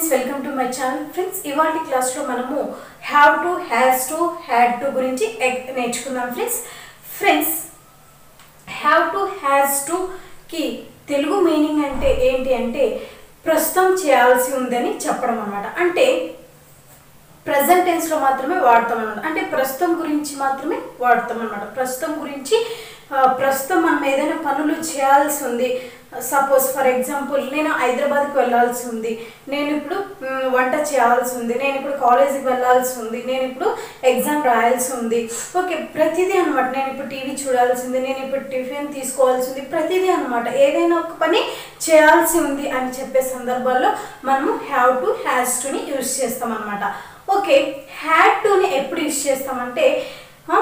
friends welcome to my channel friends ఇవాళ క్లాస్లో మనము have to has to had to గురించి ఎగ్- నేర్చుకుందాం friends friends have to has to కి తెలుగు మీనింగ్ అంటే ఏంటి అంటే ప్రస్తుతం చేయాల్సి ఉందని చెప్పడం అనమాట అంటే ప్రజెంట్ టెన్స్లో మాత్రమే వాడతాం అనమాట అంటే ప్రస్తుతం గురించి మాత్రమే వాడతాం అనమాట ప్రస్తుతం గురించి ఆ, ప్రస్తుతం మనం ఏదైనా పనులు చేయాల్సి ఉంది సపోజ్ ఫర్ ఎగ్జాంపుల్ నేను హైదరాబాద్కి వెళ్ళాల్సి ఉంది నేను ఇప్పుడు మ్, వంట చేయాల్సి ఉంది నేను ఇప్పుడు కాలేజీకి వెళ్ళాల్సి ఉంది నేను ఇప్పుడు ఎగ్జామ్ రాయాల్సి ఉంది ఓకే ప్రతిదీ అనమాట నేను ఇప్పుడు టీవీ చూడాల్సింది నేను ఇప్పుడు టిఫిన్ తీసుకోవాల్సి ఉంది ప్రతిదీ అనమాట ఏదైనా ఒక పని చేయాల్సి ఉంది అని చెప్పే సందర్భాల్లో మనము హ్యావ్ టు హ్యాస్ టుని యూజ్ చేస్తాం అనమాట ఓకే హ్యాడ్ టుని ఎప్పుడు యూజ్ చేస్తామంటే ఆ,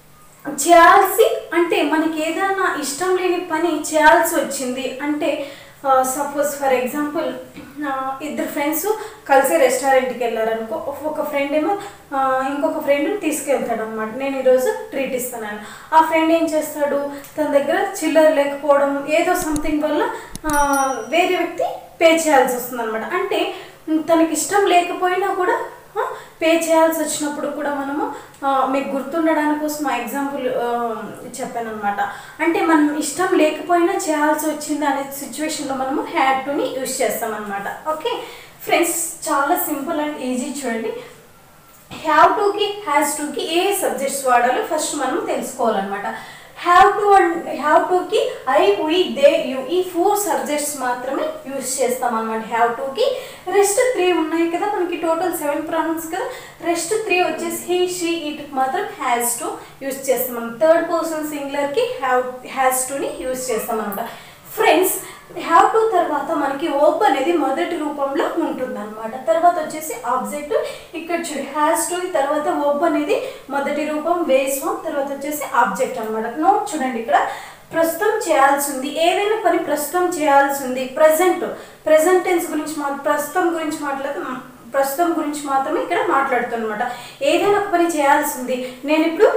చేయాల్సి అంటే మనకి ఏదైనా ఇష్టం లేని పని చేయాల్సి వచ్చింది అంటే సపోజ్ ఫర్ ఎగ్జాంపుల్ ఇద్దరు ఫ్రెండ్స్ కలిసి రెస్టారెంట్కి వెళ్ళారనుకో ఒక ఫ్రెండ్ ఏమో ఆ, ఇంకొక ఫ్రెండ్ తీసుకెళ్తాడు అనమాట నేను ఈరోజు ట్రీట్ ఇస్తున్నాను ఆ ఫ్రెండ్ ఏం చేస్తాడు తన దగ్గర చిల్లర లేకపోవడం ఏదో సంథింగ్ వల్ల ఆ, వేరే వ్యక్తి పే చేయాల్సి వస్తుంది అనమాట అంటే ఉమ్, తనకి ఇష్టం లేకపోయినా కూడా పే చేయాల్సి వచ్చినప్పుడు కూడా మనము ఆ, మీకు గుర్తుండడానికి కోసం ఆ ఎగ్జాంపుల్ చెప్పాను అనమాట అంటే మనం ఇష్టం లేకపోయినా చేయాల్సి వచ్చింది అనే సిచ్యువేషన్లో మనము హ్యాడ్ టుని యూజ్ చేస్తాం అనమాట ఓకే ఫ్రెండ్స్ చాలా సింపుల్ అండ్ ఈజీ చూడండి హ్యావ్ టుకి హ్యాస్ టుకి ఏ సబ్జెక్ట్స్ వాడాలో ఫస్ట్ మనం తెలుసుకోవాలన్నమాట హ్యావ్ టు అండ్ హ్యావ్ టుకి ఐ వి దే యు ఈ ఫోర్ సబ్జెక్ట్స్ మాత్రమే యూస్ చేస్తాం అనమాట హ్యావ్ టుకి రెస్ట్ త్రీ ఉన్నాయి కదా మనకి టోటల్ సెవెన్ ప్రాబ్లమ్స్ కదా రెస్ట్ త్రీ వచ్చేసి హీ షీ ఇట్ మాత్రం హ్యాస్ టు యూస్ చేస్తాం మనం థర్డ్ పర్సన్ సింగులర్కి హ్యావ్ హ్యాస్ టుని యూస్ చేస్తాం అనమాట ఫ్రెండ్స్ హ్యావ్ టు తర్వాత మనకి ఓప్ అనేది మొదటి రూపంలో ఉంటుంది అనమాట తర్వాత వచ్చేసి ఆబ్జెక్ట్ ఇక్కడ చూడు హ్యాస్ టు తర్వాత ఓప్ అనేది మొదటి రూపం వేస్ ఫామ్ తర్వాత వచ్చేసి ఆబ్జెక్ట్ అనమాట నోట్ చూడండి ఇక్కడ ప్రస్తుతం చేయాల్సి ఉంది ఏదైనా పని ప్రస్తుతం చేయాల్సి ఉంది ప్రజెంట్ ప్రజెంట్ టెన్స్ గురించి మా ప్రస్తుతం గురించి మాట్లాడుతూ ప్రస్తుతం గురించి మాత్రమే ఇక్కడ మాట్లాడుతున్నమాట ఏదైనా ఒక పని చేయాల్సి ఉంది నేను ఇప్పుడు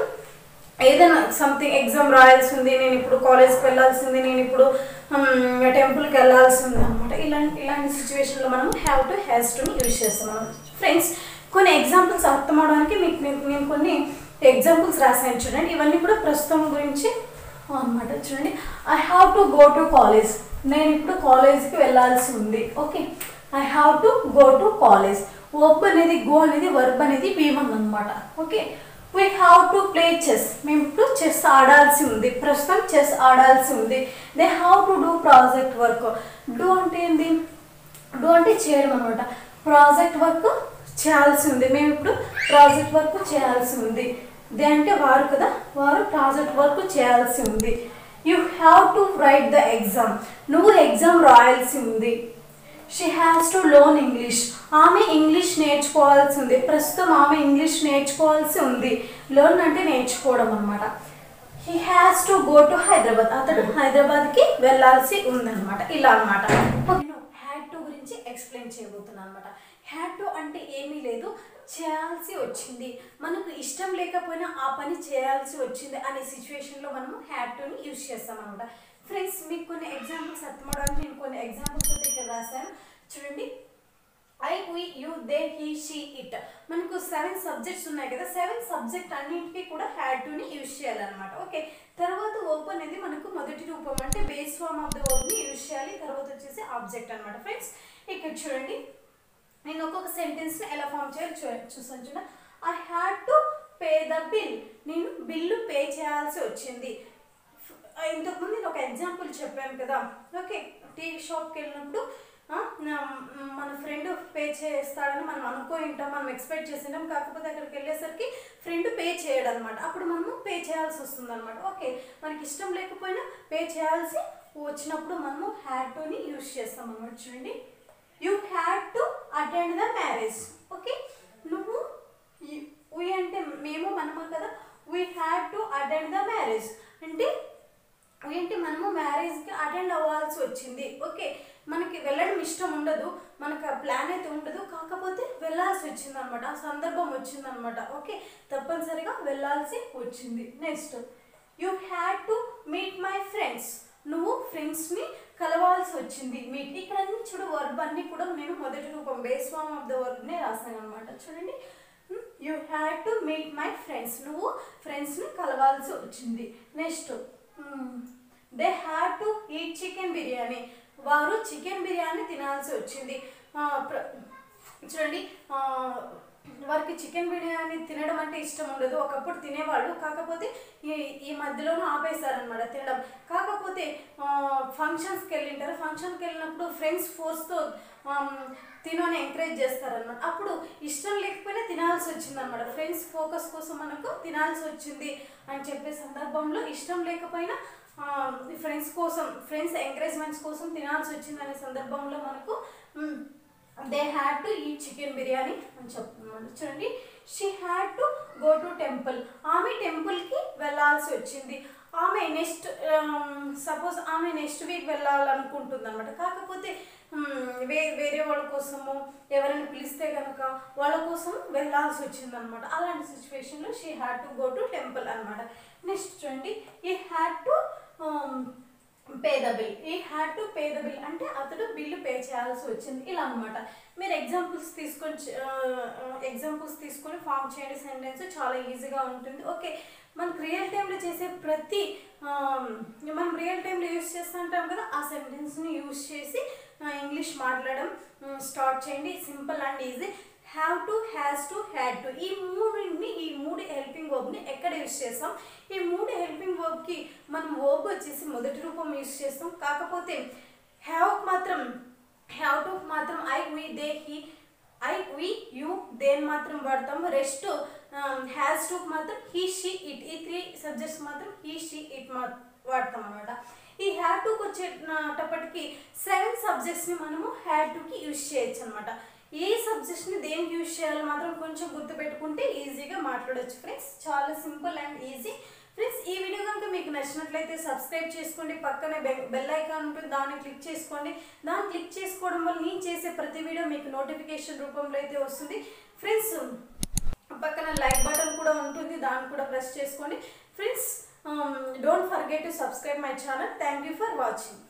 ఏదైనా సంథింగ్ ఎగ్జామ్ రాయాల్సి ఉంది నేను ఇప్పుడు కాలేజ్కి వెళ్ళాల్సింది నేను ఇప్పుడు టెంపుల్కి వెళ్ళాల్సి ఉంది అనమాట ఇలాంటి ఇలాంటి సిచ్యువేషన్లో మనం హ్యావ్ టు హ్యాస్ టుని యూజ్ చేస్తాం మనం ఫ్రెండ్స్ కొన్ని ఎగ్జాంపుల్స్ అర్థం అవడానికి మీకు నేను నేను కొన్ని ఎగ్జాంపుల్స్ రాసాను చూడండి ఇవన్నీ కూడా ప్రస్తుతం గురించి అనమాట చూడండి I have to go to college నేను ఇప్పుడు కాలేజ్కి వెళ్ళాల్సి ఉంది okay I have to go to college verb అనేది గో అనేది వర్బ్ అనేది బీవన్ అనమాట okay we have to play chess మేము ఇప్పుడు చెస్ ఆడాల్సి ఉంది ప్రస్తుతం చెస్ ఆడాల్సి ఉంది they have to do project work do అంటే ఏంది డూ అంటే చేయడం అనమాట ప్రాజెక్ట్ వర్క్ చేయాల్సి ఉంది మేము ఇప్పుడు ప్రాజెక్ట్ వర్క్ చేయాల్సి ఉంది దే అంటే వారు కదా వారు ప్రాజెక్ట్ వర్క్ చేయాల్సి ఉంది you have to write the exam నువ్వు ఎగ్జామ్ రాయాల్సి ఉంది she has to learn English ఆమె ఇంగ్లీష్ నేర్చుకోవాల్సి ఉంది ప్రస్తుతం ఆమె ఇంగ్లీష్ నేర్చుకోవాల్సి ఉంది లోన్ అంటే నేర్చుకోవడం అనమాట he has to go to Hyderabad అతడు హైదరాబాద్కి వెళ్ళాల్సి ఉందన్నమాట ఇలా అనమాట నేను హ్యాడ్ టు గురించి ఎక్స్ప్లెయిన్ చేయబోతున్నాను అనమాట హ్యాడ్ టు అంటే ఏమీ లేదు చేయాల్సి వచ్చింది మనకు ఇష్టం లేకపోయినా ఆ పని చేయాల్సి వచ్చింది అనే సిచ్యువేషన్లో మనము హ్యాడ్ టుని యూజ్ చేస్తాం అనమాట ఫ్రెండ్స్ మీకు కొన్ని ఎగ్జాంపుల్స్ అర్థమవడానికి నేను కొన్ని ఎగ్జాంపుల్స్ అయితే ఇక్కడ రాశాను చూడండి I we you they he she it మనకు సెవెన్ సబ్జెక్ట్స్ ఉన్నాయి కదా సెవెన్ సబ్జెక్ట్ అన్నింటికి కూడా హ్యాడ్ టుని యూజ్ చేయాలన్నమాట ఓకే తర్వాత వర్బ్ అనేది మనకు మొదటి రూపం అంటే బేస్ ఫామ్ ఆఫ్ ద వర్బ్ని యూజ్ చేయాలి తర్వాత వచ్చేసి ఆబ్జెక్ట్ అనమాట ఫ్రెండ్స్ ఇక్కడ చూడండి నేను ఒక్కొక్క సెంటెన్స్ని ఎలా ఫామ్ చేయాలి చూ చూసాను చూడ I had to pay the bill నేను బిల్లు పే చేయాల్సి వచ్చింది ఇంతకుముందు నేను ఒక ఎగ్జాంపుల్ చెప్పాను కదా ఓకే టీ షాప్కి వెళ్ళినప్పుడు ఆ, నా- మన ఫ్రెండ్ పే చేస్తాడని మనం అనుకోని ఉంటాం మనం ఎక్స్పెక్ట్ చేసింటాం కాకపోతే అక్కడికి వెళ్ళేసరికి ఫ్రెండ్ పే చేయడు అనమాట అప్పుడు మనము పే చేయాల్సి వస్తుంది అనమాట ఓకే మనకి ఇష్టం లేకపోయినా పే చేయాల్సి వచ్చినప్పుడు మనము హ్యాడ్ టుని యూజ్ చేస్తాం అనమాట చూడండి you had to attend the marriage okay నువ్వు వీ అంటే మేము మనము కదా we had to attend the marriage అంటే ఏంటి మనము మ్యారేజ్కి అటెండ్ అవ్వాల్సి వచ్చింది ఓకే మనకి వెళ్ళడం ఇష్టం ఉండదు మనకు ఆ ప్లాన్ అయితే ఉండదు కాకపోతే వెళ్ళాల్సి వచ్చింది అనమాట ఆ సందర్భం వచ్చిందనమాట ఓకే తప్పనిసరిగా వెళ్ళాల్సి వచ్చింది next you had to meet my friends నువ్వు ఫ్రెండ్స్ని కలవాల్సి వచ్చింది మీట్ ఇక్కడ అన్ని చూడు వర్బ్ అన్ని కూడా నేను మొదటి రూపం బేస్ ఫామ్ ఆఫ్ ద వర్బ్నే రాసాను అనమాట చూడండి you had to meet my friends నువ్వు ఫ్రెండ్స్ని కలవాల్సి వచ్చింది next they had to eat chicken biryani వారు చికెన్ బిర్యానీ తినాల్సి వచ్చింది ఆ, ప్ర- చూడండి ఆ, వారికి చికెన్ బిర్యానీ తినడం అంటే ఇష్టం ఉండదు ఒకప్పుడు తినేవాళ్ళు కాకపోతే ఈ ఈ మధ్యలోనూ ఆపేశారనమాట తినడం కాకపోతే ఫంక్షన్స్కి వెళ్ళింటారు ఫంక్షన్కి వెళ్ళినప్పుడు ఫ్రెండ్స్ ఫోర్స్తో తిను అని ఎంకరేజ్ చేస్తారనమాట అప్పుడు ఇష్టం లేకపోయినా తినాల్సి వచ్చింది అనమాట ఫ్రెండ్స్ ఫోకస్ కోసం మనకు తినాల్సి వచ్చింది అని చెప్పే సందర్భంలో ఇష్టం లేకపోయినా ఫ్రెండ్స్ కోసం ఫ్రెండ్స్ ఎంకరేజ్మెంట్స్ కోసం తినాల్సి వచ్చింది అనే సందర్భంలో మనకు they had to eat chicken biryani అని చెప్తున్నాడు చూడండి she had to go to temple ఆమె టెంపుల్కి వెళ్ళాల్సి వచ్చింది ఆమె నెక్స్ట్ సపోజ్ ఆమె నెక్స్ట్ వీక్ వెళ్ళాలనుకుంటుంది అనమాట కాకపోతే మ్, వే వేరే వాళ్ళ కోసము ఎవరైనా పిలిస్తే కనుక వాళ్ళ కోసం వెళ్ళాల్సి వచ్చింది అనమాట అలాంటి సిచ్యువేషన్లో she had to go to temple అనమాట నెక్స్ట్ చూడండి he had to pay the bill he had to pay the bill అంటే అతడు బిల్లు పే చేయాల్సి వచ్చింది ఇలా అనమాట మీరు ఎగ్జాంపుల్స్ తీసుకొని ఎగ్జాంపుల్స్ తీసుకొని ఫామ్ చేయండి సెంటెన్స్ చాలా ఈజీగా ఉంటుంది ఓకే మనకు రియల్ టైంలో చేసే ప్రతి ఆ, మనం రియల్ టైంలో యూస్ చేస్తుంటాం కదా ఆ సెంటెన్స్ని యూస్ చేసి ఇంగ్లీష్ మాట్లాడడం స్టార్ట్ చేయండి simple and easy have to has to had to ఈ మూడుని ఈ మూడు హెల్పింగ్ వర్బ్ని ఎక్కడ యూస్ చేస్తాం ఈ మూడు హెల్పింగ్ వర్బ్కి మనం వర్బ్ వచ్చేసి మొదటి రూపం యూస్ చేస్తాం కాకపోతే హ్యావ్ మాత్రం హ్యావ్ టు మాత్రం I we they he I we you దేని మాత్రం వాడతాము రెస్ట్ హ్యాస్ టు మాత్రం హీ షీ ఇట్ ఈ త్రీ సబ్జెక్ట్స్ మాత్రం హీ షీ ఇట్ మా వాడతాం అనమాట ఈ హ్యాడ్ టుకి వచ్చేటప్పటికి సెవెన్ సబ్జెక్ట్స్ని మనము హ్యాడ్ టుకి యూజ్ చేయొచ్చు అనమాట ఏ సబ్జెక్ట్స్ని దేనికి యూజ్ చేయాలో మాత్రం కొంచెం గుర్తుపెట్టుకుంటే ఈజీగా మాట్లాడొచ్చు ఫ్రెండ్స్ చాలా సింపుల్ అండ్ ఈజీ ఫ్రెండ్స్ ఈ వీడియో కనుక మీకు నచ్చినట్లయితే సబ్స్క్రైబ్ చేసుకోండి పక్కనే బె- బెల్ ఐకాన్ ఉంటుంది దాన్ని క్లిక్ చేసుకోండి దాన్ని క్లిక్ చేసుకోవడం వల్ల నేను చేసే ప్రతి వీడియో మీకు నోటిఫికేషన్ రూపంలో అయితే వస్తుంది ఫ్రెండ్స్ పక్కన లైక్ బటన్ కూడా ఉంటుంది దాన్ని కూడా ప్రెస్ చేసుకోండి friends don't forget to subscribe my channel thank you for watching